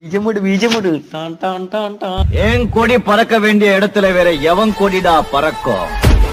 பீஜமுடு பீஜமுடு டான் டான் டான் டான் என் கொடி பறக்க வேண்டிய இடத்துல வேற எவன் கொடிடா பறக்கும்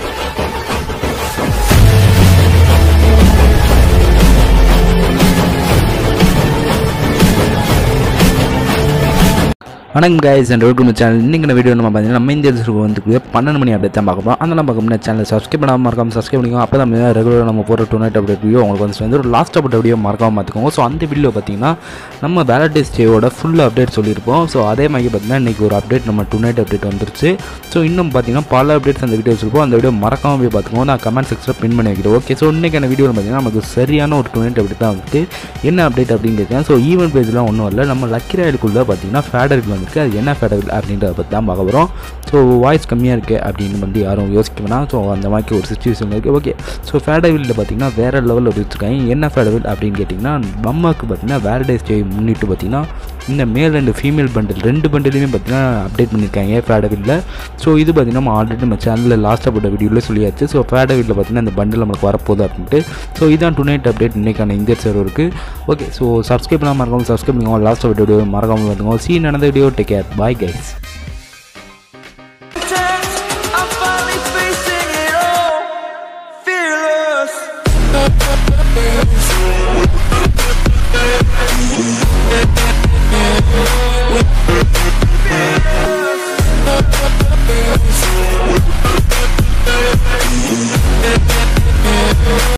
வணக்கம் கைஸ் அண்ட் வெல்கம் சேனல் இன்றைக்கி இந்த வீடியோ நம்ம பார்த்தீங்கன்னா நம்ம இந்திய அரசுக்கு வந்து பன்னெண்டு மணி அப்டேட் தான் பார்க்க போகிறோம் அதெல்லாம் பார்க்க முடியாது சேனல் சப்ஸ்கிரைப் பண்ணாமல் மறக்காம சப்ஸ்கிரைப் பண்ணிக்கோங்க அப்போ தான் ரெகுலராக நம்ம போகிற டூ நைட் அப்டேட் வீடியோ உங்களுக்கு வந்து சேர்ந்து ஒரு லாஸ்ட் அப்டேட் வீடியோ மறக்காம பார்த்துக்கோங்க ஸோ அந்த வீடியோ பார்த்தீங்கன்னா நம்ம வேலண்டைன்ஸ் டேவோட ஃபுல் அப்டேட் சொல்லியிருப்போம் ஸோ அதே மாதிரி பார்த்தீங்கன்னா இன்றைக்கி ஒரு அப்டேட் நம்ம டூ நைட் அப்டேட் வந்துருச்சு ஸோ இன்னும் பார்த்தீங்கன்னா பல அப்டேட்ஸ் அந்த வீடியோஸ் இருக்கும் அந்த வீடியோ மறக்காம போய் பார்த்துக்கோங்க நான் கமெண்ட் செக்ஷனில் பின் பண்ணி வைக்கிறேன் ஓகே ஸோ இன்றைக்கான வீடியோவில் பார்த்தீங்கன்னா நமக்கு சரியான ஒரு டூ நைட் அப்டேட் தான் வந்துட்டு என்ன அப்டேட் அப்படின்னு கேட்குறேன் ஸோ ஈவெண்ட் பேஜ்லாம் ஒன்றும் இல்லை நம்ம லக்கி ராயலுக்குள்ளே பார்த்தீங்கன்னா ஃபேடருக்கு வந்துருக்கு அது என்ன ஃபேடர் அப்படின்றத பற்றி தான் பார்க்க போகிறோம் ஸோ வாய்ஸ் கம்மியாக இருக்குது அப்படின்னு வந்து யாரும் யோசிக்க வேணாம் ஸோ அந்த மாதிரி ஒரு சுச்சுவேஷன் இருக்குது ஓகே ஸோ ஃபேடவில்ல பார்த்தீங்கன்னா வேறு லெவலில் வச்சுருக்காங்க என்ன ஃபேடவில் அப்படின்னு கேட்டிங்கன்னா பம்மாக்கு பார்த்தீங்கன்னா வேலடைஸ் டே முன்னிட்டு பார்த்தீங்கன்னா இந்த மேல் ரெண்டு ஃபீமேல் பண்டில் ரெண்டு பண்டிலுமே பார்த்தீங்கன்னா அப்டேட் பண்ணியிருக்காங்க ஃபேடவில்ல ஸோ இது பார்த்தீங்கன்னா நம்ம ஆல்ரெடி நம்ம சேனலில் லாஸ்ட்டாக போட்ட வீடியோவில் சொல்லியாச்சு ஸோ ஃபேடவில்ல பார்த்தீங்கன்னா இந்த பண்டில் நம்மளுக்கு வரப்போகுது அப்படின்ட்டு ஸோ இதான் டு நைட் அப்டேட் இன்றைக்கான இந்திய சர்வருக்கு ஓகே ஸோ சப்ஸ்கிரைப் பண்ணாமல் மறக்காமல் சப்ஸ்கிரைப் பண்ணுங்க லாஸ்ட் வீடியோ மறக்காமல் பார்த்துக்கோங்க சீ நடந்த video take care bye guys